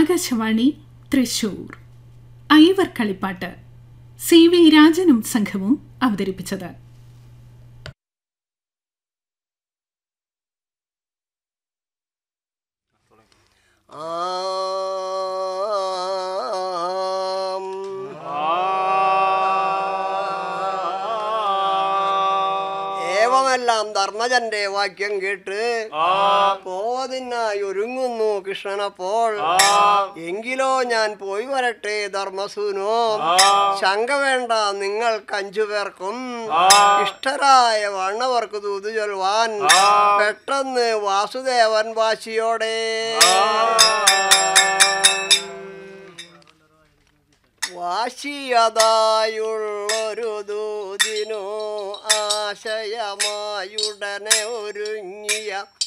ആകാശവാണി തൃശൂർ ഐവർ കളിപ്പാട്ട് C V രാജനും സംഘവും അവതരിപ്പിച്ചത് ആം. ഏവമെല്ലാം ധർമ്മജന്റെ വാക്യം കേട്ട് പോവതിനായി ഒരുങ്ങുന്നു കൃഷ്ണനപ്പോൾ എങ്കിലോ ഞാൻ പോയി വരട്ടെ ധർമ്മസൂനോ ശങ്ക വേണ്ട നിങ്ങൾ അഞ്ചു പേർക്കും ഇഷ്ടരായ വണ്ണവർക്ക് തൂതു ചൊൽവാൻ പെട്ടെന്ന് വാസുദേവൻ വാശിയോടെ വാശിയതായുള്ളൊരു ദൂതിനു ആശയമായുടനെ ഒരുങ്ങിയ